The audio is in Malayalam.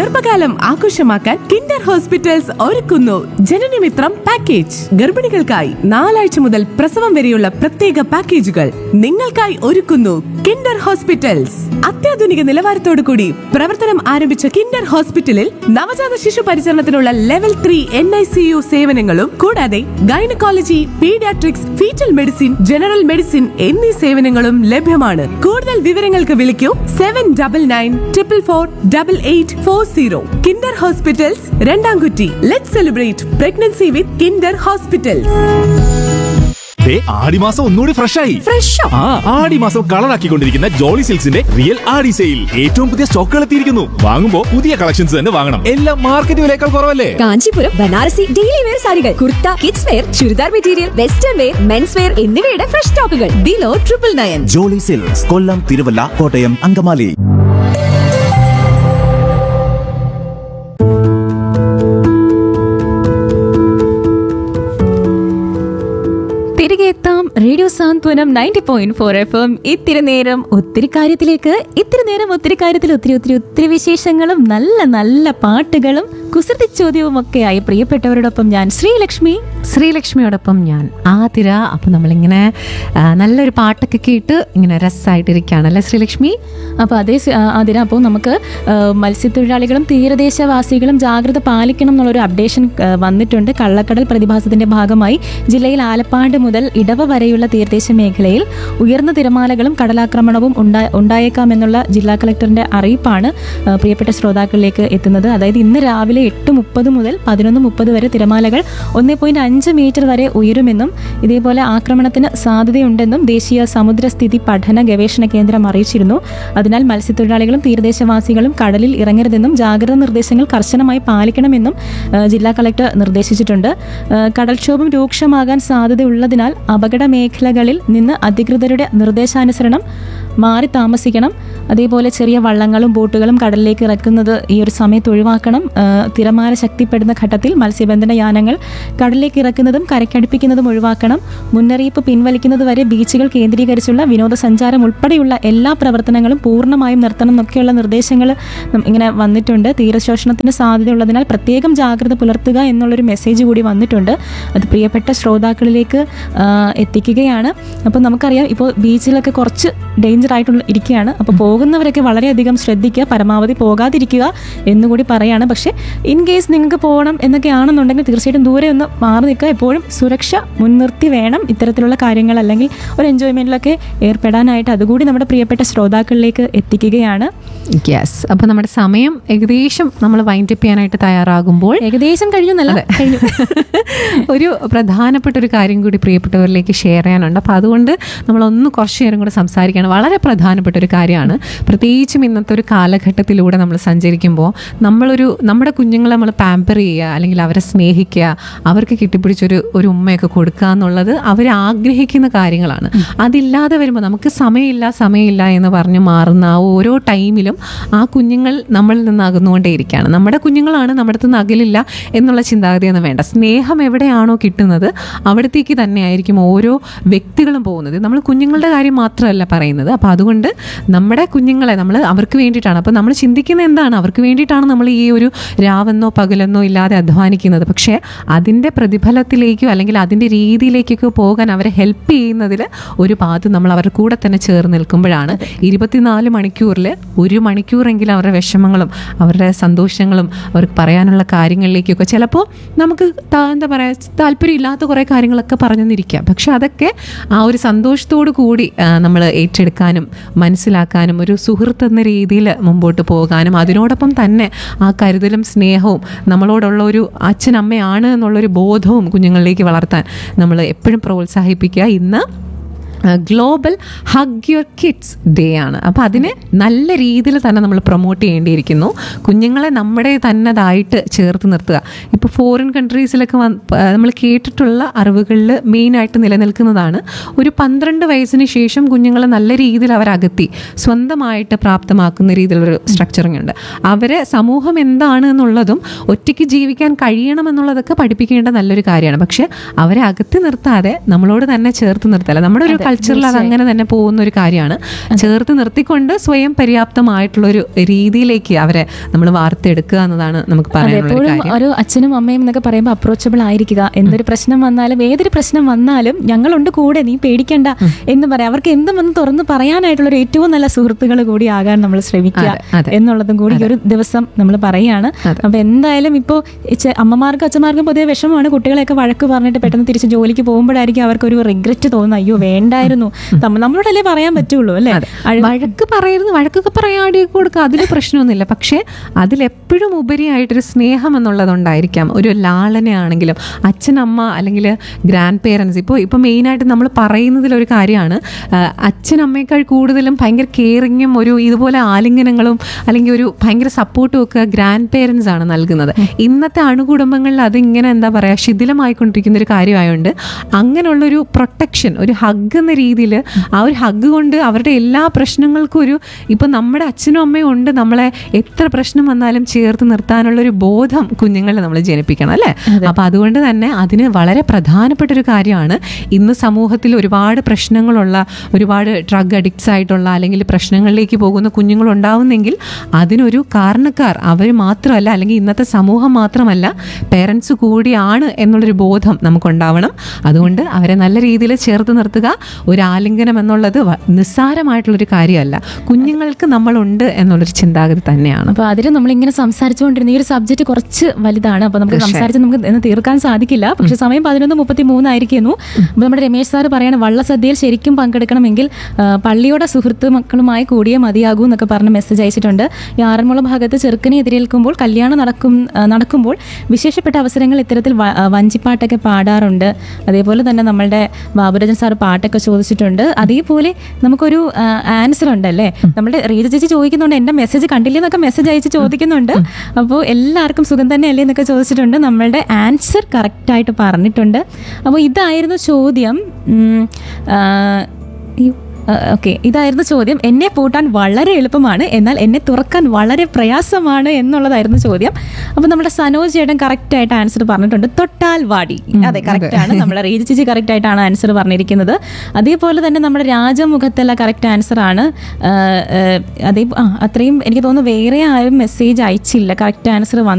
ഗർഭകാലം ആഘോഷമാക്കാൻ കിൻഡർ ഹോസ്പിറ്റൽസ് ഒരുക്കുന്നു ജനനമിത്രം പാക്കേജ് ഗർഭിണികൾക്കായി നാലാഴ്ച മുതൽ പ്രസവം വരെയുള്ള പ്രത്യേക പാക്കേജുകൾ നിങ്ങൾക്കായി ഒരുക്കുന്നു കിൻഡർ ഹോസ്പിറ്റൽസ് അത്യാധുനിക നിലവാരത്തോടു കൂടി പ്രവർത്തനം ആരംഭിച്ച കിൻഡർ ഹോസ്പിറ്റലിൽ നവജാത ശിശു പരിചരണത്തിനുള്ള level three N I C U സേവനങ്ങളും കൂടാതെ gynaecology paediatrics fetal medicine general medicine എന്നീ സേവനങ്ങളും ലഭ്യമാണ് കൂടുതൽ വിവരങ്ങൾക്ക് വിളിക്കൂ seven double nine triple four double eight four zero Kinder hospitals Randamkutty let celebrate pregnancy with Kinder hospitals ദേ, ആടിമാസം ഒന്നുകൂടി ഫ്രഷ് ആയി ഫ്രഷോ ആ ആടിമാസം കളറാക്കിക്കൊണ്ടിരിക്കുന്ന ജോളി സിൽക്സിന്റെ റിയൽ ആടി സെയിൽ ഏറ്റവും പുതിയ സ്റ്റോക്കുകൾ എത്തിയിരിക്കുന്നു വാങ്ങുമ്പോ പുതിയ കളക്ഷൻസ് തന്നെ വാങ്ങണം എല്ലാം മാർക്കറ്റ് വിലയേക്കാൾ കുറവല്ലേ കാഞ്ചീപുരം ബനാറസി ഡെയിലി വെയർ സാരികൾ kurta kids wear churidar material western wear men's wear എന്നിവയുടെ ഫ്രഷ് സ്റ്റോക്കുകൾ below triple nine Jolly silks Kollam Thiruvalla Kottayam Angamaly തിരികെ എത്താം radio Santhwanam ninety point four F M ഇത്തിരി നേരം ഒത്തിരി കാര്യത്തിലേക്ക് ഇത്തിരി നേരം ഒത്തിരി കാര്യത്തിൽ ഒത്തിരി ഒത്തിരി ഒത്തിരി വിശേഷങ്ങളും നല്ല നല്ല പാട്ടുകളും കുസൃതി ചോദ്യവും ഒക്കെയായി പ്രിയപ്പെട്ടവരോടൊപ്പം ഞാൻ ശ്രീലക്ഷ്മി ശ്രീലക്ഷ്മിയോടൊപ്പം ഞാൻ ആതിര അപ്പോൾ നമ്മളിങ്ങനെ ആ, നല്ലൊരു പാട്ടൊക്കെ കേട്ട് ഇങ്ങനെ രസമായിട്ടിരിക്കുകയാണ് അല്ലേ ശ്രീലക്ഷ്മി അപ്പോൾ അതേ സ- ആ, അതിന് അപ്പോൾ നമുക്ക് ആ, മത്സ്യത്തൊഴിലാളികളും തീരദേശവാസികളും ജാഗ്രത പാലിക്കണം എന്നുള്ളൊരു അപ്ഡേഷൻ ആ, വന്നിട്ടുണ്ട് കള്ളക്കടൽ പ്രതിഭാസത്തിന്റെ ഭാഗമായി ജില്ലയിൽ ആലപ്പാട് മുതൽ ഇടവ വരെയുള്ള തീരദേശ മേഖലയിൽ ഉയർന്ന തിരമാലകളും കടലാക്രമണവും ഉണ്ടാ- ഉണ്ടായേക്കാമെന്നുള്ള ജില്ലാ കളക്ടറിന്റെ അറിയിപ്പാണ് ആ, പ്രിയപ്പെട്ട ശ്രോതാക്കളിലേക്ക് എത്തുന്നത് അതായത് ഇന്ന് രാവിലെ എട്ട് മുപ്പത് മുതൽ പതിനൊന്ന് മുപ്പത് വരെ തിരമാലകൾ ഒന്നേ പോയിന്റ് അഞ്ച് മീറ്റർ വരെ ഉയരുമെന്നും ഇതേപോലെ ആക്രമണത്തിന് സാധ്യതയുണ്ടെന്നും ദേശീയ സമുദ്രസ്ഥിതി പഠന ഗവേഷണ കേന്ദ്രം അറിയിച്ചിരുന്നു അതിനാൽ മത്സ്യത്തൊഴിലാളികളും തീരദേശവാസികളും കടലിൽ ഇറങ്ങരുതെന്നും ജാഗ്രതാ നിർദ്ദേശങ്ങൾ കർശനമായി പാലിക്കണമെന്നും ആ, ജില്ലാ കളക്ടർ നിർദ്ദേശിച്ചിട്ടുണ്ട് ആ, കടൽക്ഷോഭം രൂക്ഷമാകാൻ സാധ്യതയുള്ളതിനാൽ അപകട മേഖലകളിൽ നിന്ന് അധികൃതരുടെ നിർദ്ദേശാനുസരണം മാറി താമസിക്കണം അതേപോലെ ചെറിയ വള്ളങ്ങളും ബോട്ടുകളും കടലിലേക്ക് ഇറക്കുന്നത് ഈ ഒരു സമയത്ത് ഒഴിവാക്കണം ആ, തിരമാല ശക്തിപ്പെടുന്ന ഘട്ടത്തിൽ മത്സ്യബന്ധന യാനങ്ങൾ കടലിലേക്ക് ഇറക്കുന്നതും കരക്കടുപ്പിക്കുന്നതും ഒഴിവാക്കണം മുന്നറിയിപ്പ് പിൻവലിക്കുന്നത് വരെ ബീച്ചുകൾ കേന്ദ്രീകരിച്ചുള്ള വിനോദസഞ്ചാരം ഉൾപ്പെടെയുള്ള എല്ലാ പ്രവർത്തനങ്ങളും പൂർണ്ണമായും നിർത്തണം എന്നൊക്കെയുള്ള നിർദ്ദേശങ്ങൾ ഇങ്ങനെ വന്നിട്ടുണ്ട് തീരശോഷണത്തിന് സാധ്യതയുള്ളതിനാൽ പ്രത്യേകം ജാഗ്രത പുലർത്തുക എന്നുള്ളൊരു മെസ്സേജ് കൂടി വന്നിട്ടുണ്ട് അത് പ്രിയപ്പെട്ട ശ്രോതാക്കളിലേക്ക് ആ, എത്തിക്കുകയാണ് അപ്പോൾ നമുക്കറിയാം ഇപ്പോൾ ബീച്ചിലൊക്കെ കുറച്ച് ഡേഞ്ചർ ആയിട്ടുള്ള ഇരിക്കുകയാണ് അപ്പോൾ പോകുന്നവരൊക്കെ വളരെയധികം ശ്രദ്ധിക്കുക പരമാവധി പോകാതിരിക്കുക എന്നുകൂടി പറയാണ് പക്ഷേ ഇൻ കേസ് നിങ്ങൾക്ക് പോകണം എന്നൊക്കെ ആണെന്നുണ്ടെങ്കിൽ തീർച്ചയായിട്ടും ദൂരെ ഒന്ന് മാറി നിൽക്കുക എപ്പോഴും സുരക്ഷ മുൻനിർത്തി വേണം ഇത്തരത്തിലുള്ള കാര്യങ്ങൾ അല്ലെങ്കിൽ ഒരു എൻജോയ്മെൻറ്റിലൊക്കെ ഏർപ്പെടാനായിട്ട് അതുകൂടി നമ്മുടെ പ്രിയപ്പെട്ട ശ്രോതാക്കളിലേക്ക് എത്തിക്കുകയാണ് യെസ് അപ്പോൾ നമ്മുടെ സമയം ഏകദേശം നമ്മൾ വൈൻഡപ്പ് ചെയ്യാനായിട്ട് തയ്യാറാകുമ്പോൾ ഏകദേശം കഴിഞ്ഞു നല്ല കഴിഞ്ഞു ഒരു പ്രധാനപ്പെട്ട ഒരു കാര്യം കൂടി പ്രിയപ്പെട്ടവരിലേക്ക് ഷെയർ ചെയ്യാനുണ്ട് അപ്പോൾ അതുകൊണ്ട് നമ്മളൊന്ന് കുറച്ച് നേരം കൂടെ സംസാരിക്കുകയാണ് വളരെ പ്രധാനപ്പെട്ട ഒരു കാര്യമാണ് പ്രത്യേകിച്ചും ഇന്നത്തെ ഒരു കാലഘട്ടത്തിലൂടെ നമ്മൾ സഞ്ചരിക്കുമ്പോൾ നമ്മളൊരു നമ്മുടെ കുഞ്ഞുങ്ങളെ നമ്മൾ പാമ്പർ ചെയ്യുക അല്ലെങ്കിൽ അവരെ സ്നേഹിക്കുക അവർക്ക് കെട്ടിപ്പിടിച്ചൊരു ഒരു ഉമ്മയൊക്കെ കൊടുക്കുക എന്നുള്ളത് അവർ ആഗ്രഹിക്കുന്ന കാര്യങ്ങളാണ് അതില്ലാതെ വരുമ്പോൾ നമുക്ക് സമയമില്ല സമയമില്ല എന്ന് പറഞ്ഞ് മാറുന്ന ആ ഓരോ ടൈമിലും ആ കുഞ്ഞുങ്ങൾ നമ്മളിൽ നിന്ന് അകന്നുകൊണ്ടേയിരിക്കുകയാണ് നമ്മുടെ കുഞ്ഞുങ്ങളാണ് നമ്മുടെ അടുത്ത് നിന്ന് അകലില്ല എന്നുള്ള ചിന്താഗതിയൊന്നും വേണ്ട സ്നേഹം എവിടെയാണോ കിട്ടുന്നത് അവിടത്തേക്ക് തന്നെയായിരിക്കും ഓരോ വ്യക്തികളും പോകുന്നത് നമ്മൾ കുഞ്ഞുങ്ങളുടെ കാര്യം മാത്രമല്ല പറയുന്നത് അപ്പോൾ അതുകൊണ്ട് നമ്മുടെ കുഞ്ഞുങ്ങളെ നമ്മൾ അവർക്ക് വേണ്ടിയിട്ടാണ് അപ്പോൾ നമ്മൾ ചിന്തിക്കുന്നത് എന്താണ് അവർക്ക് വേണ്ടിയിട്ടാണ് നമ്മൾ ഈ ഒരു രാവെന്നോ പകലെന്നോ ഇല്ലാതെ അധ്വാനിക്കുന്നത് പക്ഷേ അതിൻ്റെ പ്രതിഫലത്തിലേക്കോ അല്ലെങ്കിൽ അതിൻ്റെ രീതിയിലേക്കൊക്കെ പോകാൻ അവരെ ഹെൽപ്പ് ചെയ്യുന്നതിൽ ഒരു ഭാഗത്ത് നമ്മൾ അവരുടെ കൂടെ തന്നെ ചേർന്ന് നിൽക്കുമ്പോഴാണ് ഇരുപത്തിനാല് മണിക്കൂറിൽ ഒരു മണിക്കൂറെങ്കിലും അവരുടെ വിഷമങ്ങളും അവരുടെ സന്തോഷങ്ങളും അവർക്ക് പറയാനുള്ള കാര്യങ്ങളിലേക്കൊക്കെ ചിലപ്പോൾ നമുക്ക് താ- എന്താ പറയുക താല്പര്യമില്ലാത്ത കുറേ കാര്യങ്ങളൊക്കെ പറഞ്ഞെന്നിരിക്കാം പക്ഷെ അതൊക്കെ ആ ഒരു സന്തോഷത്തോടു കൂടി നമ്മൾ ഏറ്റെടുക്കാനും മനസ്സിലാക്കാനും ഒരു സുഹൃത്ത് എന്ന രീതിയിൽ മുമ്പോട്ട് പോകാനും അതിനോടൊപ്പം തന്നെ ആ കരുതലും സ്നേഹവും നമ്മളോടുള്ള ഒരു അച്ഛനമ്മയാണ് എന്നുള്ളൊരു ബോധവും കുഞ്ഞുങ്ങളിലേക്ക് വളർത്താൻ നമ്മൾ എപ്പോഴും പ്രോത്സാഹിപ്പിക്കുക ഇന്ന് global hug your kids day ആണ് അപ്പോൾ അതിനെ നല്ല രീതിയിൽ തന്നെ നമ്മൾ പ്രൊമോട്ട് ചെയ്യേണ്ടിയിരിക്കുന്നു കുഞ്ഞുങ്ങളെ നമ്മുടെ തന്നതായിട്ട് ചേർത്ത് നിർത്തുക ഇപ്പോൾ ഫോറിൻ കൺട്രീസിലൊക്കെ നമ്മൾ കേട്ടിട്ടുള്ള അറിവുകളിൽ മെയിനായിട്ട് നിലനിൽക്കുന്നതാണ് ഒരു പന്ത്രണ്ട് വയസ്സിന് ശേഷം കുഞ്ഞുങ്ങളെ നല്ല രീതിയിൽ അവരകത്തി സ്വന്തമായിട്ട് പ്രാപ്തമാക്കുന്ന രീതിയിലൊരു സ്ട്രക്ചറിങ് ഉണ്ട് അവരെ സമൂഹം എന്താണ് എന്നുള്ളതും ഒറ്റയ്ക്ക് ജീവിക്കാൻ കഴിയണമെന്നുള്ളതൊക്കെ പഠിപ്പിക്കേണ്ട നല്ലൊരു കാര്യമാണ് പക്ഷേ അവരെ അകത്തി നിർത്താതെ നമ്മളോട് തന്നെ ചേർത്ത് നിർത്തല നമ്മുടെ ഒരു കൾച്ചറിൽ അത് അങ്ങനെ തന്നെ പോകുന്ന ഒരു കാര്യമാണ് ചേർത്ത് നിർത്തിക്കൊണ്ട് സ്വയം പര്യാപ്തമായിട്ടുള്ള ഒരു രീതിയിലേക്ക് അവരെ നമ്മൾ വാർത്തെടുക്കുക എന്നതാണ് നമുക്ക് അതെ പറയാനുള്ള ഒരു എപ്പോഴും കാര്യം ഒരു അച്ഛനും അമ്മയും എന്നൊക്കെ പറയുമ്പോൾ അപ്രോച്ചബിൾ ആയിരിക്കുക എന്തൊരു പ്രശ്നം വന്നാലും ഏതൊരു പ്രശ്നം വന്നാലും ഞങ്ങളുണ്ട് കൂടെ നീ പേടിക്കണ്ട എന്ന് പറയാം അവർക്ക് എന്തും വന്ന് തുറന്ന് പറയാനായിട്ടുള്ള ഒരു ഏറ്റവും നല്ല സുഹൃത്തുക്കൾ കൂടി ആകാൻ നമ്മൾ ശ്രമിക്കുക അതെ, അതെ. എന്നുള്ളതും കൂടി ഈ ഒരു ദിവസം നമ്മൾ പറയുകയാണ് അപ്പൊ എന്തായാലും ഇപ്പോൾ അമ്മമാർക്കും അച്ഛന്മാർക്കും പൊതുവെ വിഷമമാണ് കുട്ടികളെയൊക്കെ വഴക്ക് പറഞ്ഞിട്ട് പെട്ടെന്ന് തിരിച്ച് ജോലിക്ക് പോകുമ്പോഴായിരിക്കും അവർക്ക് ഒരു റിഗ്രറ്റ് തോന്നുന്നത് അയ്യോ വേണ്ടായിരുന്നു നമ്മ- നമ്മളോടല്ലേ പറയാൻ പറ്റുള്ളൂ അല്ലേ അഴ- വഴക്ക് പറയരുത് വഴക്കൊക്കെ പറയാടി കൊടുക്കുക അതിൽ പ്രശ്നമൊന്നുമില്ല പക്ഷേ അതിലെപ്പോഴും ഉപരിയായിട്ടൊരു സ്നേഹം എന്നുള്ളതുണ്ടായിരിക്കാം ഒരു ലാളനയാണെങ്കിലും അച്ഛനമ്മ അല്ലെങ്കിൽ ഗ്രാൻഡ് പേരൻസ് ഇപ്പോൾ ഇപ്പോൾ മെയിനായിട്ട് നമ്മൾ പറയുന്നതിലൊരു കാര്യമാണ് ആ, അച്ഛനമ്മയേക്കാൾ കൂടുതലും ഭയങ്കര കെയറിങ്ങും ഒരു ഇതുപോലെ ആലിംഗനങ്ങളും അല്ലെങ്കിൽ ഒരു ഭയങ്കര സപ്പോർട്ടും ഒക്കെ ഗ്രാൻഡ് പേരൻസ് ആണ് നൽകുന്നത് ഇന്നത്തെ അണുകുടുംബങ്ങളിൽ അതിങ്ങനെ എന്താ പറയുക ശിഥിലമായിക്കൊണ്ടിരിക്കുന്ന ഒരു കാര്യമായതുകൊണ്ട് അങ്ങനെയുള്ളൊരു പ്രൊട്ടക്ഷൻ ഒരു ഹഗ് എന്ന രീതിയിൽ ആ ഒരു ഹഗ് കൊണ്ട് അവരുടെ എല്ലാ പ്രശ്നങ്ങൾക്കും ഒരു ഇപ്പം നമ്മുടെ അച്ഛനും അമ്മയും ഉണ്ട് നമ്മളെ എത്ര പ്രശ്നം വന്നാലും ചേർത്ത് നിർത്താനുള്ള ഒരു ബോധം കുഞ്ഞുങ്ങളെ നമ്മൾ ജനിപ്പിക്കണം അല്ലേ അപ്പം അതുകൊണ്ട് തന്നെ അതിന് വളരെ പ്രധാനപ്പെട്ട ഒരു കാര്യമാണ് ഇന്ന് സമൂഹത്തിൽ ഒരുപാട് പ്രശ്നങ്ങളുള്ള ഒരുപാട് ഡ്രഗ് അഡിക്ട്സ് ആയിട്ടുള്ള അല്ലെങ്കിൽ പ്രശ്നങ്ങളിലേക്ക് പോകുന്ന കുഞ്ഞുങ്ങൾ ഉണ്ടാവുന്നെങ്കിൽ അതിനൊരു കാരണക്കാർ അവർ മാത്രമല്ല അല്ലെങ്കിൽ ഇന്നത്തെ സമൂഹം മാത്രമല്ല പേരൻസ് കൂടിയാണ് എന്നുള്ളൊരു ബോധം നമുക്കുണ്ടാവണം അതുകൊണ്ട് അവരെ നല്ല രീതിയിൽ ചേർത്ത് നിർത്തുക ഒരു ആലിംഗനം എന്നുള്ളത് വ- നിസ്സാരമായിട്ടുള്ളൊരു കാര്യമല്ല കുഞ്ഞുങ്ങൾക്ക് നമ്മളുണ്ട് എന്നുള്ളൊരു ചിന്താഗതി തന്നെയാണ് അപ്പൊ അതിൽ നമ്മൾ ഇങ്ങനെ സംസാരിച്ചുകൊണ്ടിരുന്ന ഈ ഒരു സബ്ജക്ട് കുറച്ച് വലുതാണ് അപ്പൊ നമുക്ക് സംസാരിച്ച് നമുക്ക് ഇന്ന് തീർക്കാൻ സാധിക്കില്ല പക്ഷെ സമയം പതിനൊന്ന് മുപ്പത്തി മൂന്നായിരിക്കുന്നു അപ്പൊ നമ്മുടെ രമേശ് സാർ പറയാണ് വള്ളസദ്യയിൽ ശരിക്കും പങ്കെടുക്കണമെങ്കിൽ ആ, പള്ളിയുടെ സുഹൃത്ത് മക്കളുമായി കൂടിയേ മതിയാകൂ എന്നൊക്കെ പറഞ്ഞ് മെസ്സേജ് അയച്ചിട്ടുണ്ട് ഈ ആറന്മുള ഭാഗത്ത് ചെറുക്കനെ എതിരേൽക്കുമ്പോൾ കല്യാണം നടക്കും ആ, നടക്കുമ്പോൾ വിശേഷപ്പെട്ട അവസരങ്ങൾ ഇത്തരത്തിൽ വ- ആ, വഞ്ചിപ്പാട്ടൊക്കെ പാടാറുണ്ട് അതേപോലെ തന്നെ നമ്മളുടെ ബാബുരാജൻ സാർ പാട്ടൊക്കെ ചോദിച്ചിട്ടുണ്ട് അതേപോലെ നമുക്കൊരു ആൻസർ ഉണ്ടല്ലേ നമ്മുടെ റീജ ചേച്ചി ചോദിക്കുന്നുണ്ട് എന്റെ മെസ്സേജ് കണ്ടില്ലെന്നൊക്കെ മെസ്സേജ് അയച്ച് ചോദിക്കുന്നുണ്ട് അപ്പോൾ എല്ലാവർക്കും സുഖം തന്നെയല്ലേ എന്നൊക്കെ ചോദിച്ചിട്ടുണ്ട് നമ്മളുടെ ആൻസർ കറക്റ്റായിട്ട് പറഞ്ഞിട്ടുണ്ട് അപ്പോൾ ഇതായിരുന്നു ചോദ്യം ഉം, ആ, ഈ- ഓക്കെ ഇതായിരുന്നു ചോദ്യം എന്നെ പൂട്ടാൻ വളരെ എളുപ്പമാണ് എന്നാൽ എന്നെ തുറക്കാൻ വളരെ പ്രയാസമാണ് എന്നുള്ളതായിരുന്നു ചോദ്യം അപ്പോൾ നമ്മുടെ സനോജ് ചേട്ടൻ കറക്റ്റ് ആയിട്ട് ആൻസർ പറഞ്ഞിട്ടുണ്ട് തൊട്ടാൽ വാടി അതെ കറക്റ്റ് ആണ് നമ്മുടെ റീജി ചേച്ചി കറക്റ്റ് ആയിട്ടാണ് ആൻസർ പറഞ്ഞിരിക്കുന്നത് അതേപോലെ തന്നെ നമ്മുടെ രാജമുഖത്തുള്ള കറക്റ്റ് ആൻസർ ആണ് ആ, ആ, അതേ ആ, അത്രയും എനിക്ക് തോന്നുന്നു വേറെ ആരും മെസ്സേജ് അയച്ചില്ല കറക്റ്റ് ആൻസർ